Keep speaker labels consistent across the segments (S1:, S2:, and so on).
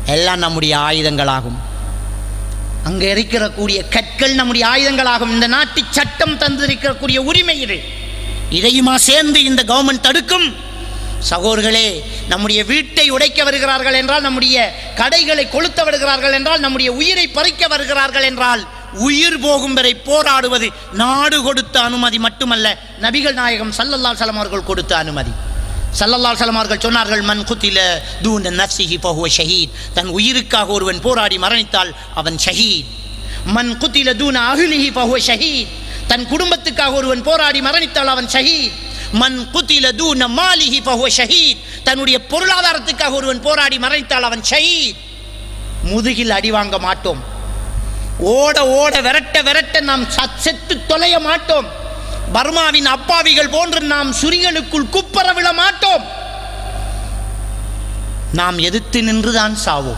S1: எல்லாம் நம்முடைய ஆயுதங்களாகும் அங்கே இருக்கிறக்கூடிய கற்கள் நம்முடைய ஆயுதங்களாகும் இந்த நாட்டு சட்டம் தந்திருக்கக்கூடிய உரிமை இது இதையுமா சேர்ந்து இந்த கவர்மெண்ட் தடுக்கும் சகோர்களே நம்முடைய வீட்டை உடைக்க வருகிறார்கள் என்றால் நம்முடைய கடைகளை கொளுத்த வருகிறார்கள் என்றால் நம்முடைய உயிரை பறிக்க வருகிறார்கள் என்றால் உயிர் போகும் வரை போராடுவது நாடு கொடுத்த அனுமதி மட்டுமல்ல நபிகள் நாயகம் சல்லல்லாஹு அலைஹி அவர்கள் கொடுத்த அனுமதி சல்லல்லாஹு அலைஹி அவர்கள் சொன்னார்கள் மன் குத்தில தூன நஃப்ஸிஹி ஃபஹுவ ஷஹீத் தன் உயிருக்காக ஒருவன் போராடி மரணித்தால் அவன் ஷஹீத் மன் குத்தில தூன அஹ்லிஹி ஃபஹுவ ஷஹீத் தன் குடும்பத்துக்காக ஒருவன் போராடி மரணித்தால் அவன் ஷஹீத் மன் குத்தில தூன மாலிஹி ஃபஹுவ ஷஹீத் தன்னுடைய பொருளாதாரத்துக்காக ஒருவன் போராடி மரணித்தால் அவன் ஷஹீத் முதுகில் அடி வாங்க மாட்டோம் ஓட ஓட விரட்ட விரட்ட நாம் ச- செத்து தொலைய மாட்டோம் பர்மாவின் அப்பாவிகள் போன்று நாம் சுரிகளுக்குள் குப்பர விழ மாட்டோம் நாம் எதிர்த்து நின்றுதான் சாவோம்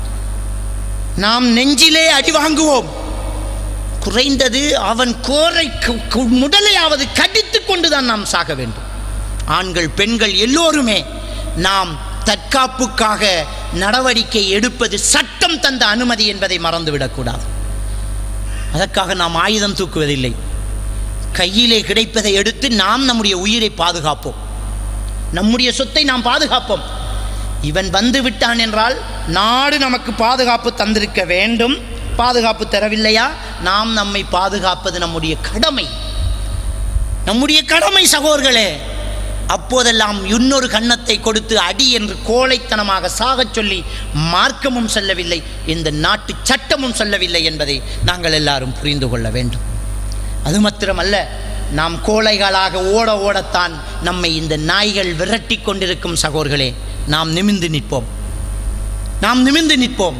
S1: நாம் நெஞ்சிலே அடி வாங்குவோம் குறைந்தது அவன் கோரை கு- கு- முதலையாவது கடித்துக் கொண்டுதான் நாம் சாக வேண்டும் ஆண்கள் பெண்கள் எல்லோருமே நாம் தற்காப்புக்காக நடவடிக்கை எடுப்பது சட்டம் தந்த அனுமதி என்பதை மறந்துவிடக்கூடாது அதற்காக நாம் ஆயுதம் தூக்குவதில்லை கையிலே கிடைப்பதை எடுத்து நாம் நம்முடைய உயிரை பாதுகாப்போம் நம்முடைய சொத்தை நாம் பாதுகாப்போம் இவன் வந்து விட்டான் என்றால் நாடு நமக்கு பாதுகாப்பு தந்திருக்க வேண்டும் பாதுகாப்பு தரவில்லையா நாம் நம்மை பாதுகாப்பது நம்முடைய கடமை நம்முடைய கடமை சகோர்களே அப்போதெல்லாம் இன்னொரு கன்னத்தை கொடுத்து அடி என்று கோழைத்தனமாக சாகச் சொல்லி மார்க்கமும் சொல்லவில்லை இந்த நாட்டு சட்டமும் சொல்லவில்லை என்பதை நாங்கள் எல்லாரும் புரிந்து கொள்ள வேண்டும் அது மாத்திரமல்ல நாம் கோழைகளாக ஓட ஓடத்தான் நம்மை இந்த நாய்கள் விரட்டி கொண்டிருக்கும் சகோர்களே நாம் நிமிந்து நிற்போம் நாம் நிமிந்து நிற்போம்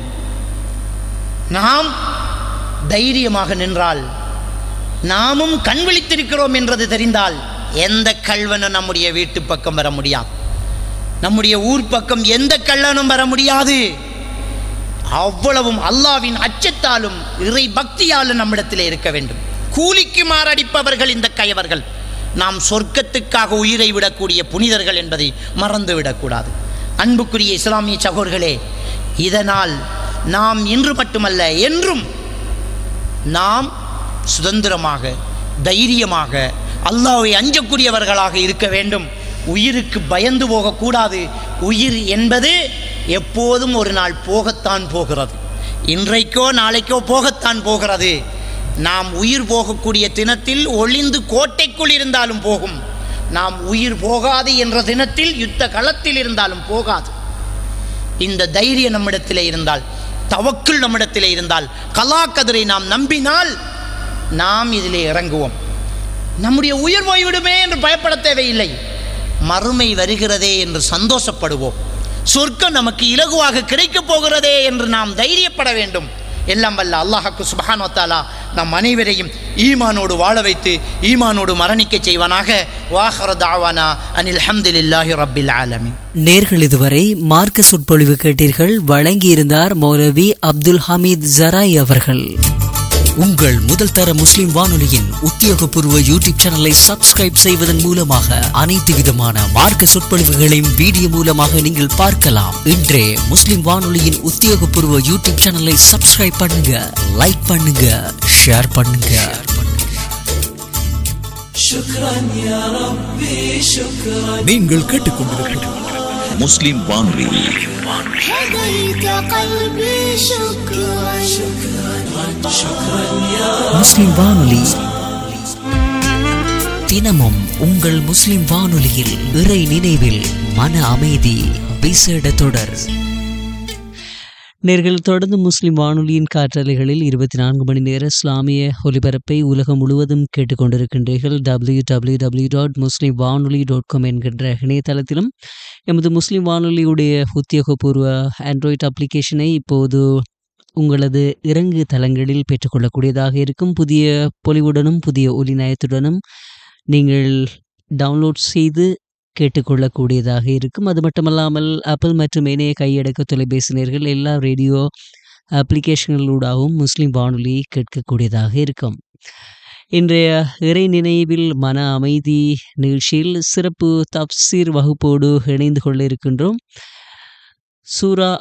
S1: நாம் தைரியமாக நின்றால் நாமும் கண் விழித்திருக்கிறோம் என்றது தெரிந்தால் எந்த கல்வனும் நம்முடைய வீட்டு பக்கம் வர முடியாது நம்முடைய ஊர் பக்கம் எந்த கள்ளனும் வர முடியாது அவ்வளவும் அல்லாவின் அச்சத்தாலும் இறை பக்தியாலும் நம்மிடத்திலே இருக்க வேண்டும் கூலிக்கு மாரடிப்பவர்கள் இந்த கயவர்கள் நாம் சொர்க்கத்துக்காக உயிரை விடக்கூடிய புனிதர்கள் என்பதை மறந்துவிடக்கூடாது அன்புக்குரிய இஸ்லாமிய சகோர்களே இதனால் நாம் இன்று மட்டுமல்ல என்றும் நாம் சுதந்திரமாக தைரியமாக அல்லாஹ்வை அஞ்சக்கூடியவர்களாக இருக்க வேண்டும் உயிருக்கு பயந்து போகக்கூடாது உயிர் என்பது எப்போதும் ஒரு நாள் போகத்தான் போகிறது இன்றைக்கோ நாளைக்கோ போகத்தான் போகிறது நாம் உயிர் போகக்கூடிய தினத்தில் ஒளிந்து கோட்டைக்குள் இருந்தாலும் போகும் நாம் உயிர் போகாது என்ற தினத்தில் யுத்த களத்தில் இருந்தாலும் போகாது இந்த தைரியம் நம்மிடத்திலே இருந்தால் தவக்குள் நம்மிடத்திலே இருந்தால் கலாக்கதிரை நாம் நம்பினால் நாம் இதிலே இறங்குவோம் நம்முடைய உயிர் போய்விடுமே என்று பயப்பட தேவையில்லை மறுமை வருகிறதே என்று சந்தோஷப்படுவோம் சொர்க்கம் நமக்கு இலகுவாக கிடைக்கப் போகிறதே என்று நாம் தைரியப்பட வேண்டும் எல்லாம் வல்ல அல்லாஹாக்கு சுபஹான் வத்தாலா நம் அனைவரையும் ஈமானோடு வாழ வைத்து ஈமானோடு மரணிக்க செய்வானாக வாஹர தாவானா அனில் ஹம்துலில்லாஹி ரப்பில் ஆலமீன்
S2: நேர்கள் இதுவரை மார்க்க சொற்பொழிவு கேட்டீர்கள் வழங்கியிருந்தார் மௌலவி அப்துல் ஹமீத் ஜராய் அவர்கள் உங்கள் முதல் தர முஸ்லிம் வானொலியின் உத்தியோகபூர்வ யூடியூப் சேனலை சப்ஸ்கிரைப் செய்வதன் மூலமாக அனைத்து விதமான மார்க்க சொற்பொழிவுகளையும் வீடியோ மூலமாக நீங்கள் பார்க்கலாம் இன்றே முஸ்லிம் வானொலியின் உத்தியோகபூர்வ யூடியூப் சேனலை சப்ஸ்கிரைப் பண்ணுங்க லைக் பண்ணுங்க ஷேர் பண்ணுங்க
S3: நீங்கள் கேட்டுக்கொண்டிருப்பது
S4: முஸ்லிம் வானொலி
S5: هديت قلبي شكرا
S2: முஸ்லிம் வானொலி தினமும் உங்கள் முஸ்லிம் வானொலியில் இறை நினைவில் மன அமைதி விசேட தொடர் நேர்கள் தொடர்ந்து முஸ்லிம் வானொலியின் காற்றலைகளில் இருபத்தி நான்கு மணி நேர இஸ்லாமிய ஒலிபரப்பை உலகம் முழுவதும் கேட்டுக்கொண்டிருக்கின்றீர்கள் W W W dot Muslim வானொலி டாட் காம் என்கின்ற இணையதளத்திலும் எமது முஸ்லிம் வானொலியுடைய உத்தியோகபூர்வ ஆண்ட்ராய்டு அப்ளிகேஷனை இப்போது உங்களது இறங்கு தளங்களில் பெற்றுக்கொள்ளக்கூடியதாக இருக்கும் புதிய பொலிவுடனும் புதிய ஒலி நயத்துடனும் நீங்கள் டவுன்லோட் செய்து கேட்டுக்கொள்ளக்கூடியதாக இருக்கும் அது மட்டுமல்லாமல் ஆப்பிள் மற்றும் இணைய கையடக்க தொலைபேசி நேர்கள் எல்லா ரேடியோ அப்ளிகேஷன்களூடாகவும் முஸ்லிம் வானொலி கேட்கக்கூடியதாக இருக்கும் இன்றைய இறை நினைவில் மன அமைதி நிகழ்ச்சியில் சிறப்பு தப்சீர் வகுப்போடு இணைந்து கொள்ள இருக்கின்றோம் சூரா